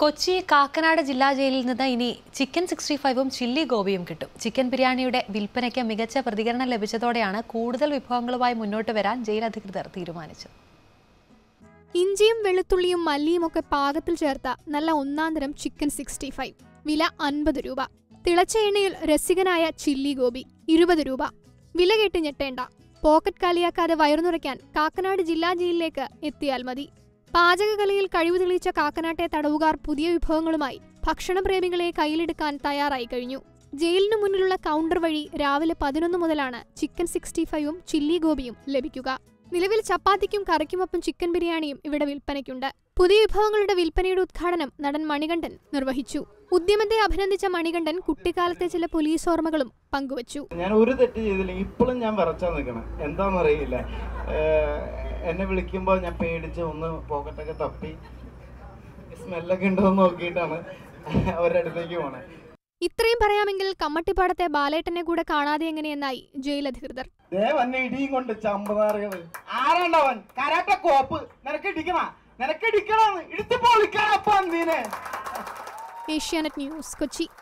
കൊച്ചി കാക്കനാട് ജില്ലാ ജയിലിൽ നിന്ന് ഇനി ചിക്കൻ സിക്സ്റ്റി ഫൈവും ചില്ലി ഗോപിയും കിട്ടും ചിക്കൻ ബിരിയാണിയുടെ വിൽപ്പനയ്ക്ക് മികച്ച പ്രതികരണം ലഭിച്ചതോടെയാണ് കൂടുതൽ വിഭവങ്ങളുമായി മുന്നോട്ട് വരാൻ ജയിൽ അധികൃതർ തീരുമാനിച്ചത് ഇഞ്ചിയും വെളുത്തുള്ളിയും മല്ലിയും ഒക്കെ പാകത്തിൽ ചേർത്ത നല്ല ഒന്നാന്തരം ചിക്കൻ സിക്സ്റ്റി ഫൈവ് വില അൻപത് രൂപ തിളച്ച എണ്ണയിൽ രസികനായ ചില്ലി ഗോപി ഇരുപത് രൂപ വില കേട്ട് ഞെട്ടേണ്ട പോക്കറ്റ് കാലിയാക്കാതെ വയറുനുറയ്ക്കാൻ കാക്കനാട് ജില്ലാ ജയിലിലേക്ക് എത്തിയാൽ മതി പാചകകലയിൽ കഴിവ് തെളിയിച്ച കാക്കനാട്ടെ തടവുകാർ പുതിയ വിഭവങ്ങളുമായി ഭക്ഷണപ്രേമികളെ കയ്യിലെടുക്കാൻ തയ്യാറായി കഴിഞ്ഞു ജയിലിനു മുന്നിലുള്ള കൗണ്ടർ വഴി രാവിലെ പതിനൊന്ന് മുതലാണ് ചിക്കൻ സിക്സ്റ്റി ഫൈവും ചില്ലി ഗോപിയും ലഭിക്കുക നിലവിൽ ചപ്പാത്തിക്കും കറിക്കുമൊപ്പം ചിക്കൻ ബിരിയാണിയും ഇവിടെ വിൽപ്പനയ്ക്കുണ്ട് പുതിയ വിഭവങ്ങളുടെ വിൽപ്പനയുടെ ഉദ്ഘാടനം നടൻ മണികണ്ഠൻ നിർവഹിച്ചു ഉദ്യമത്തെ അഭിനന്ദിച്ച മണികണ്ഠൻ കുട്ടിക്കാലത്തെ ചില പോലീസ് ഓർമ്മകളും പങ്കുവച്ചു ഞാൻ ഒരു തെറ്റ് ചെയ്തില്ലെങ്കിൽ ഇപ്പോഴും ഞാൻ വിറച്ചാ നിൽക്കണം എന്താണെന്നറിയില്ല ഏഹ് എന്നെ വിളിക്കുമ്പോൾ ഞാൻ പേടിച്ച് ഒന്ന് പോക്കറ്റൊക്കെ തപ്പി സ്മെല്ലൊക്കെ ഉണ്ടോ എന്ന് നോക്കിയിട്ടാണ് അവരുടെ അടുത്തേക്ക് പോണേ ഇത്രയും പറയാമെങ്കിൽ കമ്മട്ടിപ്പാടത്തെ ബാലേട്ടനെ കൂടെ കാണാതെ എങ്ങനെയെന്നായി ജയിൽ അധികൃതർ ദേ വന്നെ ഇടിയും കൊണ്ട് ചമ്പനാറുകള് ആരാണ്ടവൻ കരാട്ട കോപ്പ് നിനക്ക് ഇടിക്കണ നിനക്ക് ഇടിക്കണമെന്ന് ഇടിച്ചു പൊളിക്കാണപ്പ എന്തിനെ ഏഷ്യാനെറ്റ് ന്യൂസ് കൊച്ചി